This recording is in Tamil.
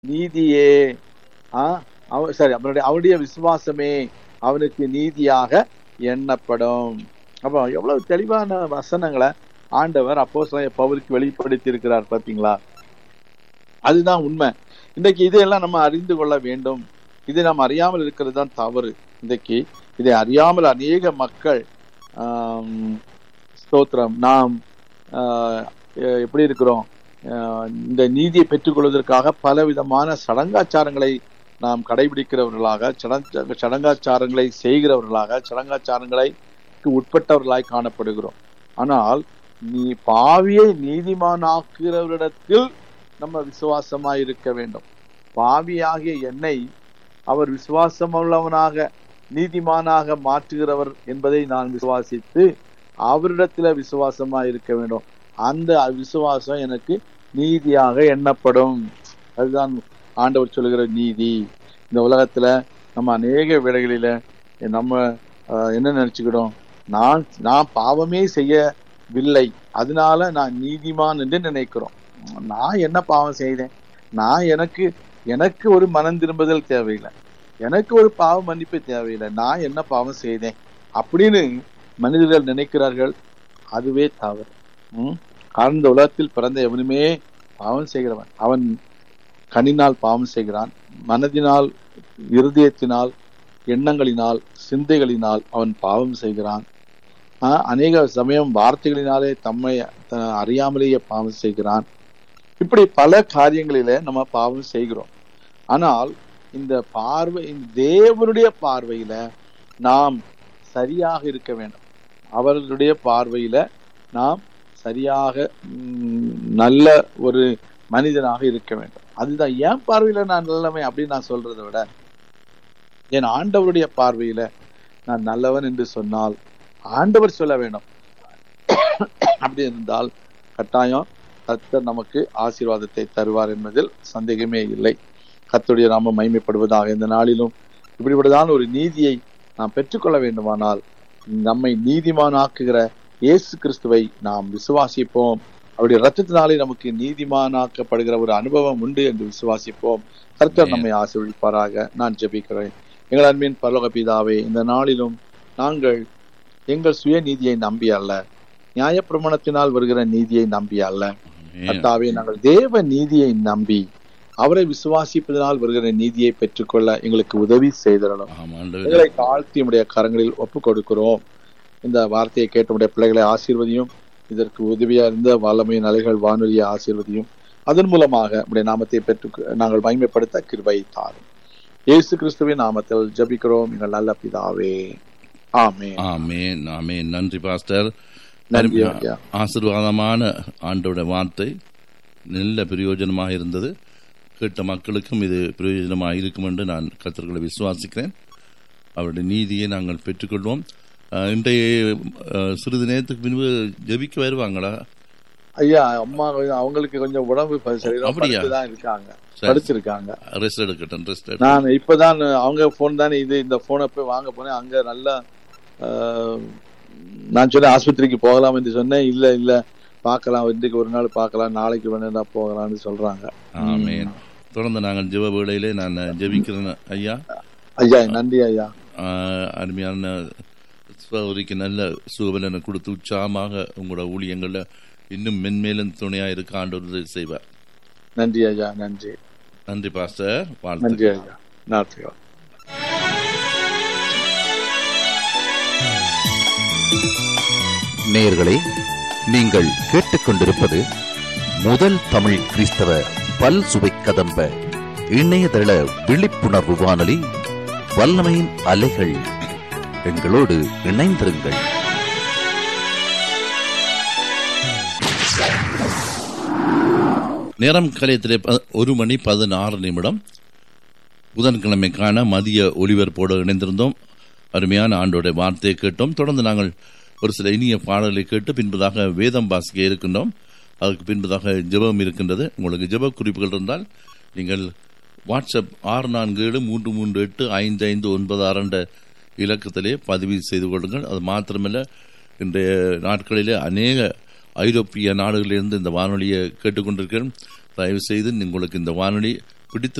நீதியே ஆ அவ சரி அவனுடைய அவனுடைய விசுவாசமே அவனுக்கு நீதியாக எண்ணப்படும் அப்போ எவ்வளவு தெளிவான வசனங்களை ஆண்டவர் அப்போ பவுலுக்கு வெளிப்படுத்தி இருக்கிறார் பாத்தீங்களா அதுதான் உண்மை இன்றைக்கு இதையெல்லாம் நம்ம அறிந்து கொள்ள வேண்டும் இதை நாம் அறியாமல் இருக்கிறது தான் தவறு இன்றைக்கு இதை அறியாமல் அநேக மக்கள் ஆம், ஸ்தோத்திரம் நாம் ஆஹ், எ- எப்படி இருக்கிறோம் ஆஹ், இந்த நீதியை பெற்றுக்கொள்வதற்காக பல விதமான சடங்காச்சாரங்களை நாம் கடைபிடிக்கிறவர்களாக சடங்க சடங்காச்சாரங்களை செய்கிறவர்களாக சடங்காச்சாரங்களை உட்பட்டவர்களாய் காணப்படுகிறோம் ஆனால் நீ பாவியை நீதிமானாக்குகிறவரிடத்தில் நம்ம விசுவாசமாய் இருக்க வேண்டும் பாவியாகிய என்னை அவர் விசுவாசம் உள்ளவனாக நீதிமானாக மாற்றுகிறவர் என்பதை நான் விசுவாசித்து அவரிடத்துல விசுவாசமாய் இருக்க வேண்டும் அந்த விசுவாசம் எனக்கு நீதியாக எண்ணப்படும் அதுதான் ஆண்டவர் சொல்லுகிற நீதி இந்த உலகத்துல நம்ம அநேக வேளைகளில நம்ம ஆஹ், என்ன நினைச்சுக்கிட்டோம் நான் நான் பாவமே செய்யவில்லை அதனால நான் நீதிமான் என்று நினைக்கிறோம் நான் என்ன பாவம் செய்தேன் நான் எனக்கு எனக்கு ஒரு மனம் திரும்புதல் தேவையில்லை எனக்கு ஒரு பாவ மன்னிப்பு தேவையில்லை நான் என்ன பாவம் செய்தேன் அப்படின்னு மனிதர்கள் நினைக்கிறார்கள் அதுவே தவறு ம்? காரணம் இந்த உலகத்தில் பிறந்த எவனுமே பாவம் செய்கிறவன் அவன் கண்ணினால் பாவம் செய்கிறான் மனதினால் இருதயத்தினால் எண்ணங்களினால் சிந்தைகளினால் அவன் பாவம் செய்கிறான் ஆஹ், அநேக சமயம் வார்த்தைகளினாலே தம்மை த- அறியாமலேயே பாவம் செய்கிறான் இப்படி பல காரியங்களில நம்ம பாவம் செய்கிறோம் ஆனால் இந்த பார்வை இந்த தேவனுடைய பார்வையில நாம் சரியாக இருக்க வேண்டும் அவர்களுடைய பார்வையில நாம் சரியாக ம், நல்ல ஒரு மனிதனாக இருக்க வேண்டும் அதுதான் என் பார்வையில நான் நல்லவன் அப்படின்னு நான் சொல்றதை விட என் ஆண்டவருடைய பார்வையில நான் நல்லவன் என்று சொன்னால் ஆண்டவர் சொல்ல வேண்டும் அப்படி இருந்தால் கட்டாயம் கர்த்தர் நமக்கு ஆசீர்வாதத்தை தருவார் என்பதில் சந்தேகமே இல்லை கர்த்தருடைய நாம மைமைப்படுவதாக இந்த நாளிலும் இப்படிப்பட்டதான ஒரு நீதியை நாம் பெற்றுக்கொள்ள வேண்டுமானால் நம்மை நீதிமானாக்குகிற இயேசு கிறிஸ்துவை நாம் விசுவாசிப்போம் அவருடைய ரத்தத்தினாலே நமக்கு நீதிமானாக்கப்படுகிற ஒரு அனுபவம் உண்டு என்று விசுவாசிப்போம் கர்த்தர் Amen. நம்மை ஆசீர்வதிப்பாராக நான் ஜெபிக்கிறேன் எங்கள் அன்பின் பரலோக பிதாவே இந்த நாளிலும் நாங்கள் எங்கள் சுய நீதியை நம்பி அல்ல நியாயப்பிரமாணத்தினால் வருகிற நீதியை நம்பி அல்ல ஆமென். கர்த்தாவே நாங்கள் தேவ நீதியை நம்பி அவரை விசுவாசிப்பதனால் வருகிற நீதியை பெற்றுக்கொள்ள எங்களுக்கு உதவி செய்திடணும் ஆம் ஆண்டவரே. எங்களை தாழ்த்தி உடைய கரங்களில் ஒப்பு கொடுக்கிறோம் இந்த வார்த்தையை கேட்ட உடைய பிள்ளைகளை ஆசீர்வதியும் இதற்கு உதவியா இருந்த வல்லமையின் அலைகள் வானொலியை ஆசீர்வதியும் அதன் மூலமாக உடைய நாமத்தை பெற்று நாங்கள் மகிமைப்படுத்த கிருபை தாரும் இயேசு கிறிஸ்துவின் நாமத்தில் ஜெபிக்கிறோம் எங்கள் நல்ல பிதாவே ஆமென் ஆமென் ஆமென் நன்றி பாஸ்டர் நன்றி அருமையா- ஐயா ஆசீர்வாதமான ஆண்டோட வார்த்தை நல்ல பிரயோஜனமாக இருந்தது கேட்ட மக்களுக்கும் இது பிரயோஜனமாக இருக்கும் என்று நான் கத்தர்களை விசுவாசிக்கிறேன் அவருடைய நீதியை நாங்கள் பெற்றுக்கொள்வோம் அஹ், இன்றைய அஹ், சிறிது நேரத்துக்கு முன்பு ஜெபிக்க வருவாங்களா ஐயா அம்மா கொஞ்சம் அவங்களுக்கு கொஞ்சம் உடம்பு ப- சரியில்லை அப்படியா? தான் இருக்காங்க சரி. படுத்திருக்காங்க ரெஸ்ட் எடுக்கட்டும் ரெஸ்ட் நான் இப்பதான் அவங்க போன் தானே இது இந்த போனை போய் வாங்க போனேன் அங்க நல்லா ஆஹ், நான் சொன்னேன் ஆஸ்பத்திரிக்கு போகலாம் என்று சொன்னேன் இல்ல இல்ல பார்க்கலாம் இன்றைக்கு ஒரு நாள் பார்க்கலாம் நாளைக்கு வேணா போகலாம்னு சொல்றாங்க ஆமென் தொடர்ந்து நாங்கள் ஜெப வேளையிலே நான் ஜெபிக்கிறேன் ஐயா ஐயா நன்றி ஐயா ஆஹ் அருமையான சகோதரிக்கு நல்ல சுகபலனை கொடுத்து உற்சாகமாக உங்களோட ஊழியங்களில் இன்னும் மென்மேலும் துணையாக இருக்க ஆண்டவர் செய்வார் நன்றி ஐயா நன்றி நன்றி பாஸ்டர் வாழ்த்து நன்றி ஐயா நன்றி நேயர்களே நீங்கள் கேட்டுக்கொண்டிருப்பது முதல் தமிழ் கிறிஸ்தவ பல் சுவை கதம்ப இணையதள விழிப்புணர்வு வானொலி வல்லமையின் அலைகள் எங்களோடு இணைந்திருங்கள் நேரம் கலையத்திலே ப- ஒரு மணி பதினாறு நிமிடம் புதன்கிழமைக்கான மதிய ஒளிபரப்போடு இணைந்திருந்தோம் அருமையான ஆண்டோட வார்த்தையை கேட்டோம் தொடர்ந்து நாங்கள் ஒரு சில இனிய பாடல்களை கேட்டு பின்பதாக வேதம் வாசிக்க இருக்கின்றோம் அதுக்கு பின்பதாக ஜெபம் இருக்கின்றது உங்களுக்கு ஜெப குறிப்புகள் இருந்தால் நீங்கள் வாட்ஸ்அப் ஆறு நான்கு ஏழு மூன்று மூன்று எட்டு ஐந்து ஐந்து ஒன்பது ஆறு என்ற இலக்கத்திலே பதிவு செய்து கொள்ளுங்கள் அது மாத்திரமல்ல இன்றைய நாட்களிலே அநேக ஐரோப்பிய நாடுகளிலிருந்து இந்த வானொலியை கேட்டுக்கொண்டிருக்கிறேன் தயவு செய்து உங்களுக்கு இந்த வானொலி பிடித்து